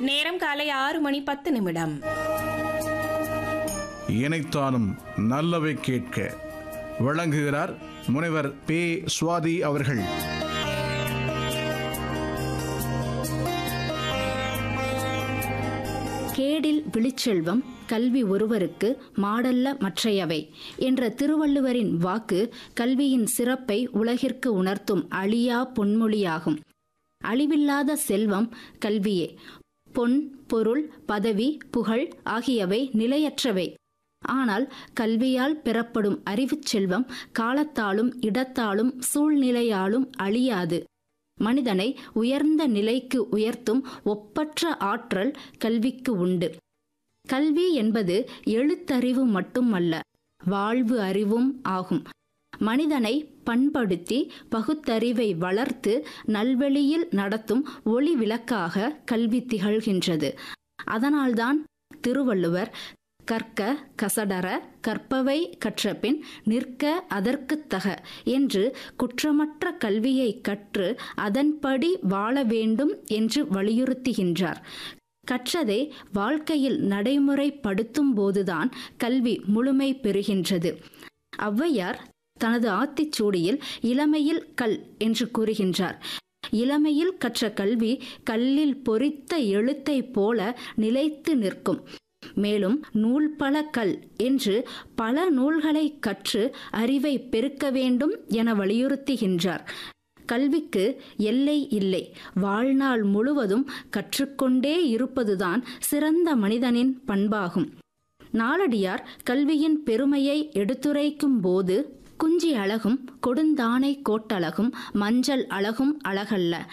நேரம் காலை ஆறு மணி பத்து நிமிடம் இணைத்தானும் நல்லவை கேட்க வழங்குகிறார் முனைவர் பே சுவாதி அவர்கள் கேடில் விழிச்செல்வம் கல்வி ஒருவருக்கு மாடல்ல மற்றையவை என்ற திருவள்ளுவரின் வாக்கு கல்வியின் சிறப்பை உலகிற்கு உணர்த்தும் அழியா பொன்மொழியாகும் அழிவில்லாத செல்வம் கல்வியே பொன் பொருள் பதவி புகழ் ஆகியவை நிலையற்றவை ஆனால் கல்வியால் பெறப்படும் அறிவுச் செல்வம் காலத்தாலும் இடத்தாலும் சூழ்நிலையாலும் அழியாது மனிதனை உயர்ந்த நிலைக்கு உயர்த்தும் ஒப்பற்ற ஆற்றல் கல்விக்கு உண்டு கல்வி என்பது எழுத்தறிவு மட்டுமல்ல வாழ்வு அறிவும் ஆகும் மனிதனை பண்படுத்தி பகுத்தறிவை வளர்த்து நல்வெளியில் நடத்தும் ஒளி விளக்காக கல்வி திகழ்கின்றது அதனால்தான் திருவள்ளுவர் கற்க கசடர கற்பவை கற்றபின் நிற்க அதற்குத் தக என்று குற்றமற்ற கல்வியை கற்று அதன்படி வாழ வேண்டும் என்று வலியுறுத்துகின்றார் கற்றதை வாழ்க்கையில் நடைமுறைப்படுத்தும் போதுதான் கல்வி முழுமை பெறுகின்றது ஔவையார் தனது ஆத்திச்சூடியில் இளமையில் கல் என்று கூறுகின்றார் இளமையில் கற்ற கல்வி கல்லில் பொறித்த எழுத்தைப் போல நிலைத்து நிற்கும் மேலும் நூல் பல கல் என்று பல நூல்களை கற்று அறிவை பெருக்க வேண்டும் என வலியுறுத்துகின்றார் கல்விக்கு எல்லை இல்லை வாழ்நாள் முழுவதும் கற்றுக்கொண்டே இருப்பதுதான் சிறந்த மனிதனின் பண்பாகும் நாளடியார் கல்வியின் பெருமையை எடுத்துரைக்கும் போது குஞ்சி அழகும் கொடுந்தானை கோட்டழகும் மஞ்சள் அழகும் அழகல்ல